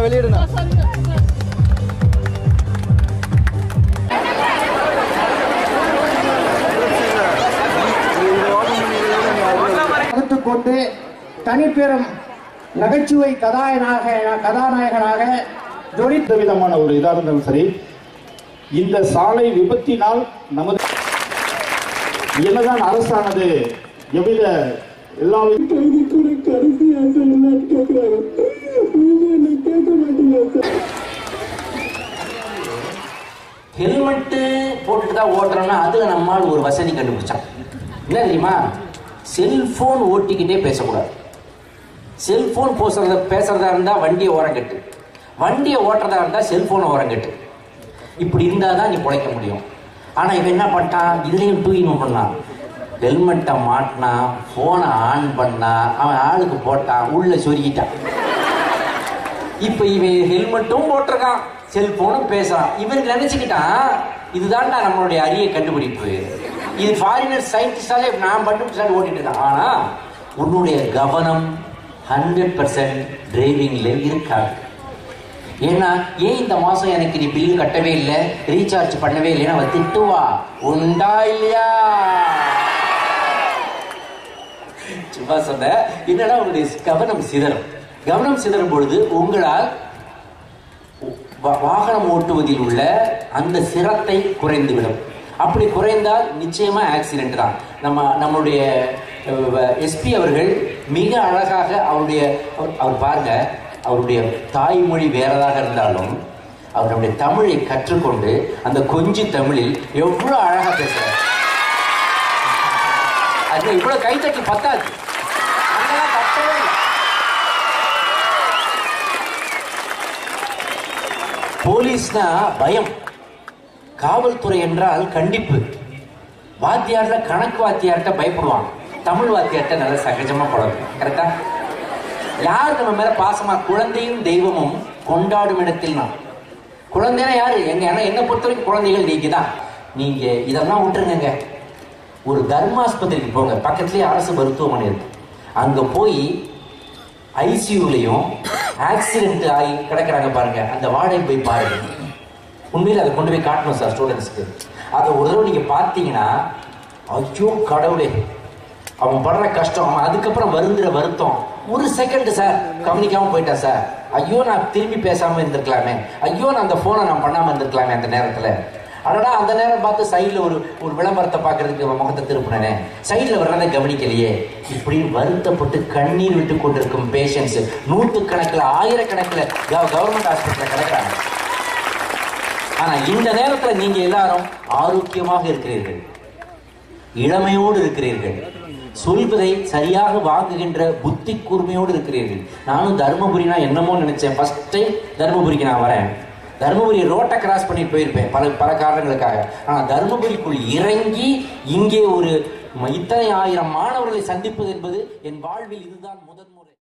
வெளியிடுங்க வகுத்துக் கொண்டு தனிப்பெரும் நகைச்சுவை கதாநாயக கதாநாயகனாக ஜொலித்த விதமான ஒரு இதாக இருந்தாலும் சரி இந்த சாலை விபத்தினால் நமது என்னதான் அரசானது எவ்வித எல்லா ஹெல்மெட்டு போட்டுட்டு தான் ஓட்டுறோம்னா அதுல நம்மால் ஒரு வசதி கண்டுபிடிச்சான் என்ன தெரியுமா செல்போன் ஓட்டிக்கிட்டே பேசக்கூடாது செல்போன் பேசுறத பேசுறதா இருந்தா வண்டியை ஓரம் கட்டு வண்டியை ஓட்டுறதா இருந்தா செல்போனை ஓரம் கட்டு இப்படி இருந்தால் தான் நீ பிழைக்க முடியும் ஆனா இவன் என்ன பண்ணிட்டான் இதுலயும் டூயின் பண்ணான் ஹெல்மெட்டை மாட்டினான் ஃபோனை ஆன் பண்ணான் அவன் ஆளுக்கு போட்டான் உள்ள சொருகிட்டான் இப்ப இவன் ஹெல்மெட்டும் போட்டிருக்கான் செல்போனும் பேசுறான் இவன் நினைச்சுக்கிட்டான் இதுதான்டா நம்மளுடைய அரிய கண்டுபிடிப்பு இது ஃபாரினர் சயின்டிஸ்டாலே நான் கண்டுபிடிச்சாலும் ஓட்டிட்டு இருக்கான் ஆனா உன்னுடைய கவனம் ஹண்ட்ரட் பர்சன்ட் டிரைவிங்ல இருக்காது ஏன்னா ஏன் இந்த மாசம் எனக்கு நீ பில்லு கட்டவே இல்லை ரீசார்ஜ் பண்ணவே இல்லைன்னு அவ திட்டுவா உண்டா இல்லையா சும்மா சொன்ன என்னடா உங்களுடைய கவனம் சிதறும் கவனம் சிதறும் பொழுது உங்களால் வா- வாகனம் ஓட்டுவதில் உள்ள அந்த சிரத்தை குறைந்துவிடும் அப்படி குறைந்தால் நிச்சயமா ஆக்சிடென்ட் தான் நம்ம நம்மளுடைய எஸ்பி அவர்கள் மிக அழகாக அவருடைய அவர்- அவர் பாருங்க அவருடைய தாய்மொழி வேறதாக இருந்தாலும் அவர் நம்முடைய தமிழை கற்றுக்கொண்டு அந்த கொஞ்சி தமிழில் எவ்வளவு அழகா பேசுறார் அது இவ்வளவு கைத்தட்டி பத்தாது அங்கெல்லாம் தட்டவே இல்லை. போலீஸ்னா பயம் காவல்துறை என்றால் கண்டிப்பு வாத்தியார்ல கணக்கு வாத்தியார்கிட்ட பயப்படுவான் தமிழ் வாத்தியார்கிட்ட நல்லா சகஜமா பழகும் கரெக்டா யார் நம்ம மேல பாசமா குழந்தையும் தெய்வமும் கொண்டாடும் இடத்தில் நான் குழந்தைனா யாரு எங்க ஏன்னா என்னை பொறுத்த வரைக்கும் குழந்தைகள் நீங்க தான் நீங்க இதெல்லாம் விட்டுருங்க ஒரு தர்மாஸ்பத்திரிக்கு போங்க பக்கத்துலயே அரசு மருத்துவமனை இருக்கு அங்க போய் ஐசியூலையும் ஆக்சிடென்ட் ஆகி கிடக்குறாங்க பாருங்க அந்த வார்டை போய் பாருங்க உண்மையில அதை கொண்டு போய் காட்டணும் சார் ஸ்டூடெண்ட்ஸ்க்கு அதை ஒரு தடவை நீங்க பார்த்தீங்கன்னா ஐயோ கடவுளே அவன் படுற கஷ்டம் அவன் அதுக்கப்புறம் வருந்துற வருத்தம் ஒரு செகண்ட் சார் கவனிக்காம போயிட்டான் சார் ஐயோ நான் திரும்பி பேசாம இருந்திருக்கலாமே ஐயோ நான் அந்த போனை நான் பண்ணாம இருந்திருக்கலாமே அந்த நேரத்துல அடடா அந்த நேரம் பார்த்து சைடுல ஒரு ஒரு விளம்பரத்தை பார்க்கறதுக்கு அவன் முகத்தை திருப்பினே சைடுல வர்றதை கவனிக்கலையே இப்படி வருத்தப்பட்டு கண்ணீர் விட்டு கொண்டிருக்கும் பேஷண்ட்ஸ் நூற்றுக்கணக்கில் ஆயிரக்கணக்கில் கவர்மெண்ட் ஹாஸ்பிட்டலில் கிடக்குறாங்க ஆனா இந்த நேரத்துல நீங்க எல்லாரும் ஆரோக்கியமாக இருக்கிறீர்கள் இளமையோடு இருக்கிறீர்கள் சொல்வதை சரியாக வாங்குகின்ற புத்தி கூர்மையோடு இருக்கிறீர்கள் நானும் தருமபுரினா என்னமோ நினைச்சேன் ஃபர்ஸ்ட் டைம் தருமபுரிக்கு நான் வரேன் தருமபுரி ரோட்டை கிராஸ் பண்ணி போயிருப்பேன் பல பல காரணங்களுக்காக ஆனா தருமபுரிக்குள் இறங்கி இங்கே ஒரு ம- இத்தனை ஆயிரம் மாணவர்களை சந்திப்பது என்பது என் வாழ்வில் இதுதான் முதன்